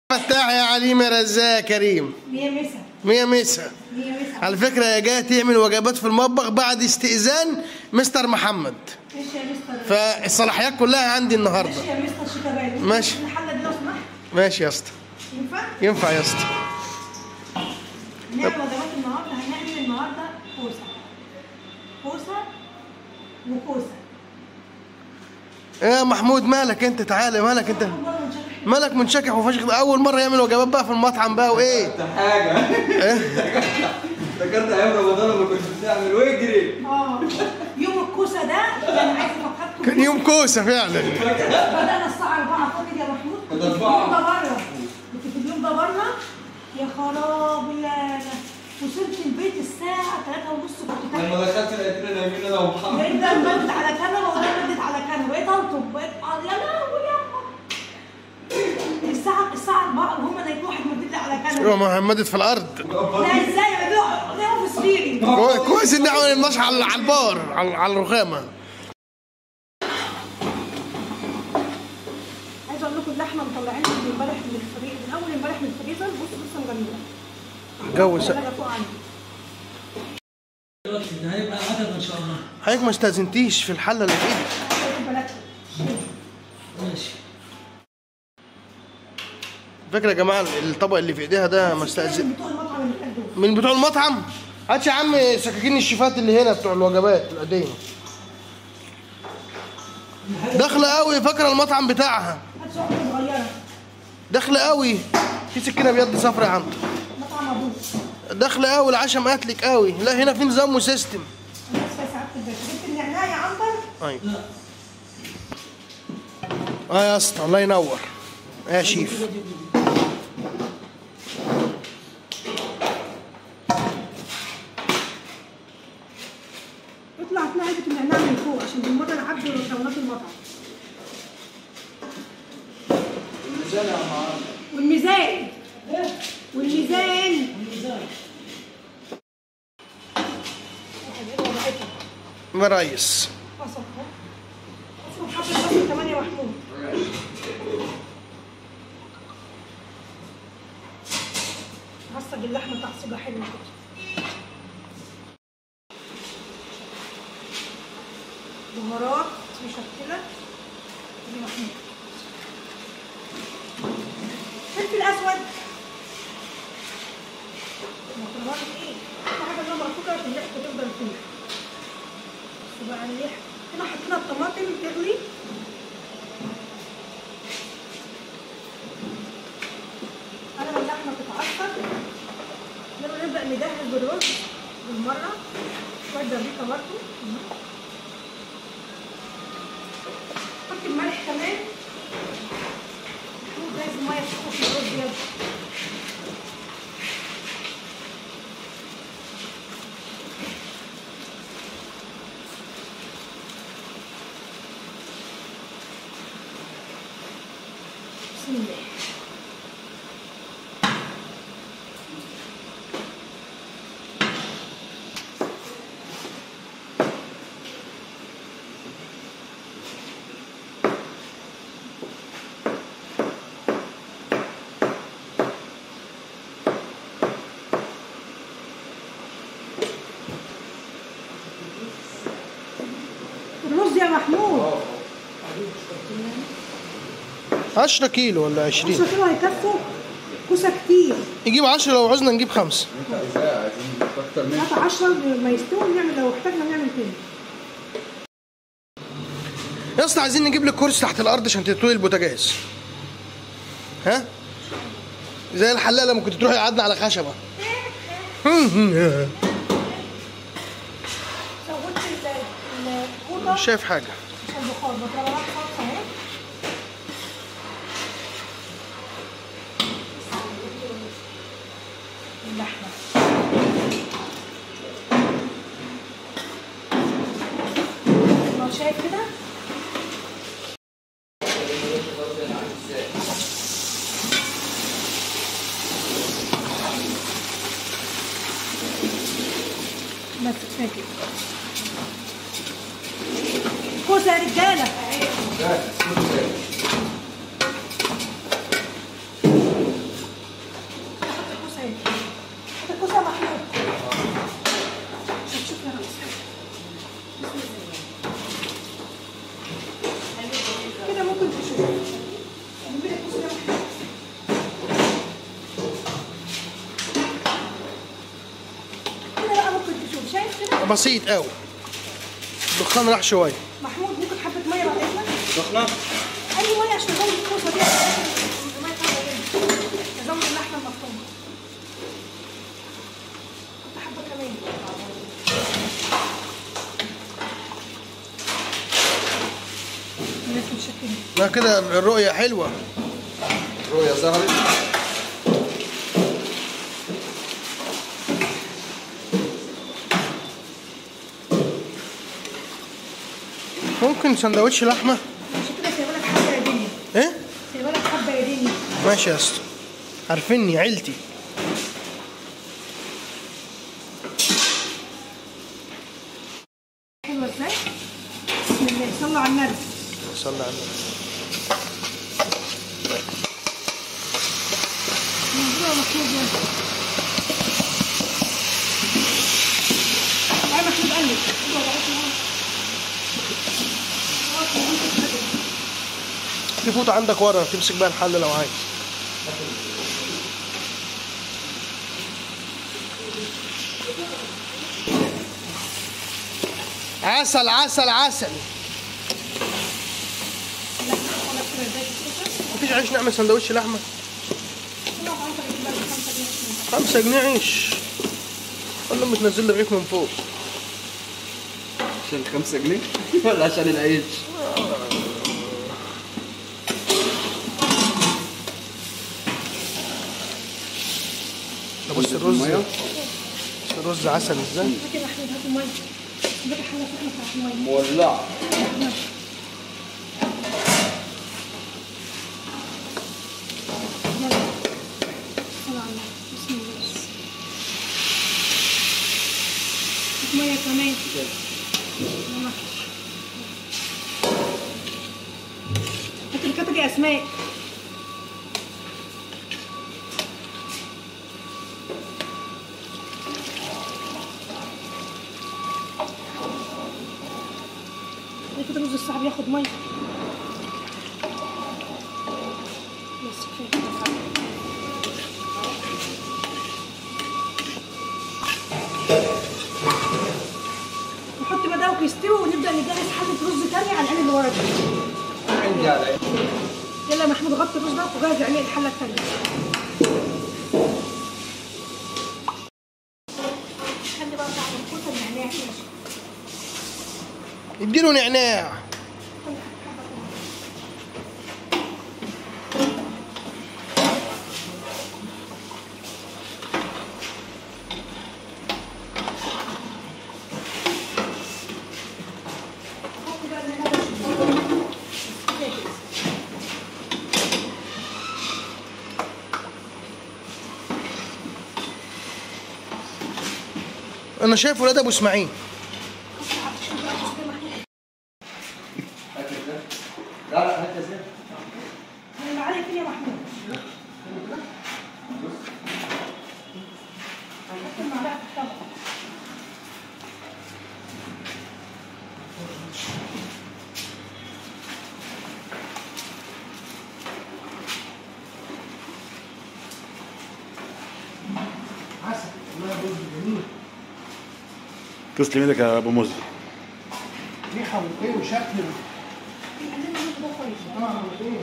فتاح يا عليم يا رزاق يا كريم مية مسا مية مسا مية مسا على فكرة هي جاية تعمل وجبات في المطبخ بعد استئذان مستر محمد ماشي يا مستر فالصلاحيات كلها عندي النهاردة ماشي يا مستر شيكابالا ماشي. الحلة دي لو سمحت ماشي يا اسطى ينفع؟ ينفع يا اسطى نعمل وجبات النهارده هنعمل النهارده كوسة كوسة وكوسة يا محمود مالك انت تعالى مالك انت أول مرة نشرح مالك منشكح وفشخ اول مرة يعمل وجبات بقى في المطعم بقى وايه انت حاجه افتكرت ايام رمضان لما كنت بتعمل واجري اه يوم الكوسة ده كان عايز افكركم كان يوم كوسة فعلا بدأنا الساعة 4 فاكر يا محمود كنت كانت في أربعة. اليوم ده بره كنت في اليوم ده بره يا خرابي يا وصلت البيت الساعة 3 ونص كنت تحت لما دخلت لقيتنا نايمين انا ومحمد بقيت ده مدد على كنبه وده مدد على كنبه بقيت انطب بقيت آه، يا لهوي يا أما. الساعة الساعة 4 وهم نايمين واحد مدد لي على يبقى كنبه محمد في الارض لا ازاي يا ده ده في سريري كوي- كويس ان احنا ما نمناش على على البار على على الرخامة عايزه اقول لكم اللحمه مطلعين من امبارح من الفريق من اول امبارح من الفريزر بص لسه مجمده جو س- حاجه فوق عندي دلوقتي ده هيبقى عدد ان شاء الله حضرتك ما استاذنتيش في الحلة اللي في ايدك خد بالك ماشي فاكر يا جماعة الطبق اللي في ايديها ده ما استأذن بتوع المطعم اللي فات دول من بتوع المطعم هات يا عم سكاكين الشيفات اللي هنا بتوع الوجبات القديمة داخلة قوي فاكرة المطعم بتاعها هات شوكه صغيره داخلة قوي في سكينة بيد صفرا يا عم مطعم ابوك داخلة قوي العشاء مقاتلك قوي لا هنا في نظام وسيستم انا اسفه يا سعاده الباشا جبت النعناع يا عنبر ايوه لا اه يا اسطى الله ينور يا شيف اطلع هتلاقي علبه النعناع من فوق عشان بالمره نعبي مكونات المطعم الميزان يا معلم والميزان والميزان الميزان واحد ايه وضعته يا ريس بصل اهو اسمه حاطط بصل كمان يا محمود عصج اللحمه تعصجها حلو كده بهارات مشكله دي محمود فلفل اسود مكرونه ايه؟ اهم حاجه انها مرفوعه عشان الريحه تفضل فيها بقى الريحه هنا حطينا الطماطم تغلي على ما اللحمه تتعصر لما نبدا نجهز بالرز بالمره شويه بابريكا برضه حط الملح كمان شوف جايز الميه تخش في الرز يلا بسم الله الرز يا محمود 10 كيلو ولا 20 10 كيلو هيكفوا كوسه كتير يجيب 10 لو عوزنا نجيب خمسة ازاي عايزين اكتر من هات 10 ما يستووا نعمل لو احتاجنا نعمل تاني يا اسطى عايزين نجيب لك كرسي تحت الارض عشان تطوي البوتاجاز ها زي الحلاق لما كنت تروحي قعدنا على خشبه سويت ال- الفوطه مش شايف حاجه عشان البخار بطلع صلصه اهي اللحمه ما شايف كده بس كفايه كده كوسه يا رجاله بسيط قوي الدخان راح شويه محمود ممكن حبه ميه بعد اذنك سخنة اي ميه عشان ازود الكوسه دي الميه بتاعتها جدا. ازود اللحمه المفرومه حط حبه كمان الناس متشكرين لا كده الرؤيه حلوه رؤية ظهرت ممكن سندوتش لحمه عشان كده سايبه لك حبه يا دنيا ايه سايبه لك حبه يا دنيا ماشي يا اسطى عارفيني عيلتي حلوه ازاي بسم الله صلوا على النبي صلى على النبي موضوع محمود يلا تعالى محمود قلب اقعد اقعد معاه. اقعد معاه. في فوطه عندك ورا تمسك بيها الحل لو عايز عسل عسل عسل مفيش عيش نعمل سندوتش لحمه خمسة جنيه عيش والله متنزل لي رغيف من فوق عشان خمسة جنيه ولا عشان العيش ده بص الرز المية. بص الرز عسل ازاي هات يا محمود هات الميه هات حله سخنه بتاعت الميه مولعة يلا صلوا على النبي. بسم الله بس. هات ميه كمان يلا. هات الكتب يا اسماء ده كده رز الصعب ياخد ميه بس كفايه نحط بقى دوت يستوي ونبدا نجهز حله رز تانية على العين اللي ورا دي عندي على العيش يلا يا محمود غطي الرز ده وجهز عليه الحله التانية خلي بقى طعم الكوسه النعناع ماشي اديله نعناع حط بقى النعناع ده. انا شايف ولاد ابو اسماعيل أكل ده لا لا هات يا زين انا معايا فين يا محمود حط المعلقه في الطبق عسل والله رز جميل تسلم ايدك يا ابو مزي ريحه وايه وشكل قلنا الرز ده كويس اه وايه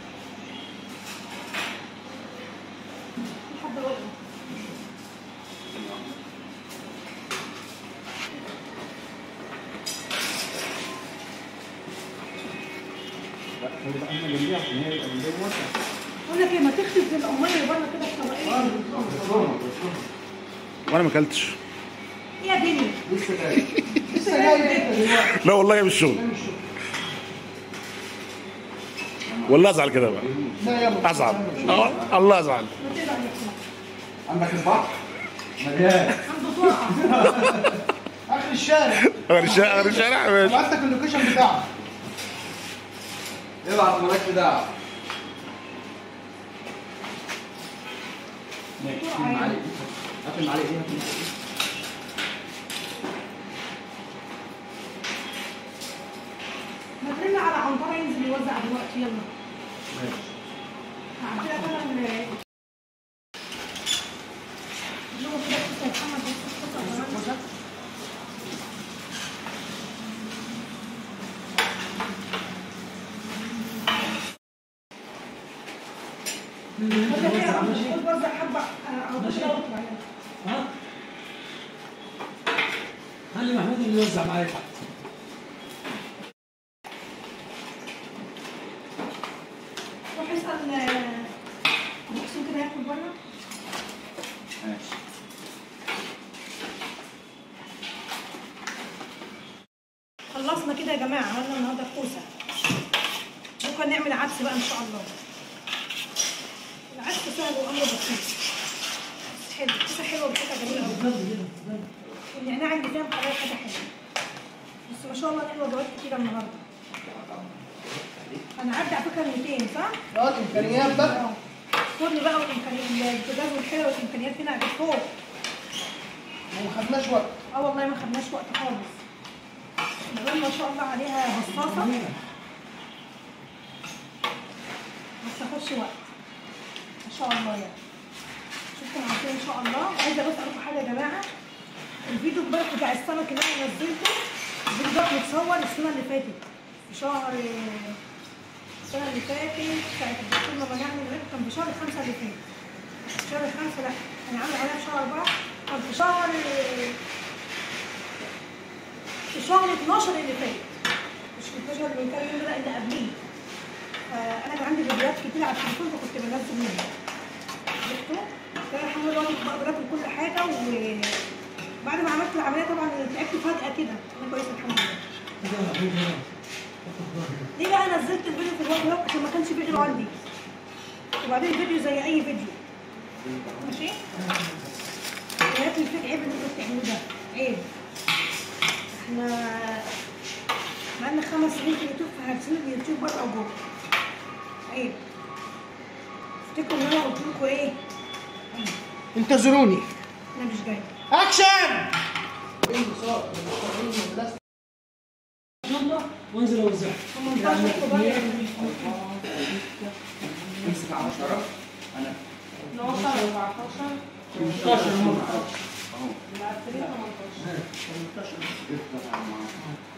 حبه واقفه بقول لك ايه ما تخلط الاميه اللي بره كده في طبقين وانا ما اكلتش ايه يا دنيا لسه جاي انت دلوقتي لا والله مش شغل والله ازعل كده بقى لا يابا ازعل آه، الله ازعل ما تزعل يا أخويا. عندك البحر مليان عنده طاقه اخر الشارع غير الشارع غير الشارع ماشي بعت لك اللوكيشن بتاعه ابعت مالكش دعوة عادي. هات المعلقة دي هات المعلقة دي ما ترن على عنترة ينزل يوزع دلوقتي يلا ماشي هعمل لك انا ال اللغة كده بتاعت محمد بس بس- بس- بس- محمود يوزع ماشي خد وزع حبه آه، او ماشي. كده واطلع يعني. ها خلي محمود اللي يوزع معايا روح اسال آه، محسن كده ياكل بره ماشي خلصنا كده يا جماعه عملنا النهارده كوسه بكره نعمل عدس بقى ان شاء الله العدس سهل وامره بسيط بس حلو كوسه حلوه وريحتها جميله قوي بالظبط كده بالظبط. النعناع اللي فيها مخليها حاجه حلوه بس ما شاء الله نعمل وجبات كتيره النهارده انا عدى على فكره ال 200 صح؟ اه الامكانيات بقى اه الفرن بقى والامكانيات البوتاجاز والحلوه والامكانيات هنا قد فوق ما خدناش وقت اه والله ما خدناش وقت خالص العين ما شاء الله عليها بصاصه بس تاخدش وقت ما شاء الله يعني شفتوا عارفين ان شاء الله عايزه بس اقول لكم حاجه يا جماعه الفيديو امبارح بتاع السمك اللي انا نزلته الفيديو ده متصور السنه اللي فاتت في شهر السنه اللي فاتت ساعه الدكتور لما نعمل الريب كان في شهر خمسه اللي فات في شهر خمسه لا انا عامله عليها في شهر اربعه كان في شهر في شهر 12 اللي فات مش في 12 اللي من كام يوم لا اللي قبليه فانا كان عندي فيديوهات كتير على التليفون فكنت بنزل منها شفتوا؟ كان الحمد لله وانا بقدر اكل كل حاجه وبعد ما عملت العمليه طبعا تعبت فجاه كده انا كويسه الحمد لله كده يا محمود هنا. تاخد بالك. ليه بقى نزلت الفيديو في الوقت ده عشان ما كانش فيديو عندي وبعدين الفيديو زي اي فيديو ماشي يا ريت الفيديو عيب اللي انتوا بتعملوه ده عيب احنا بقالنا خمس سنين في اليوتيوب فهرسين اليوتيوب بره وجوه عيب افتكروا ان انا قلت لكم ايه عيب. انتظروني انا مش جاي اكشن ان شاء الله وانزل اوزعها 18 كوبايه امسك على شرف انا 12 14 15 مره اهو مقفلين 18 افتح معاك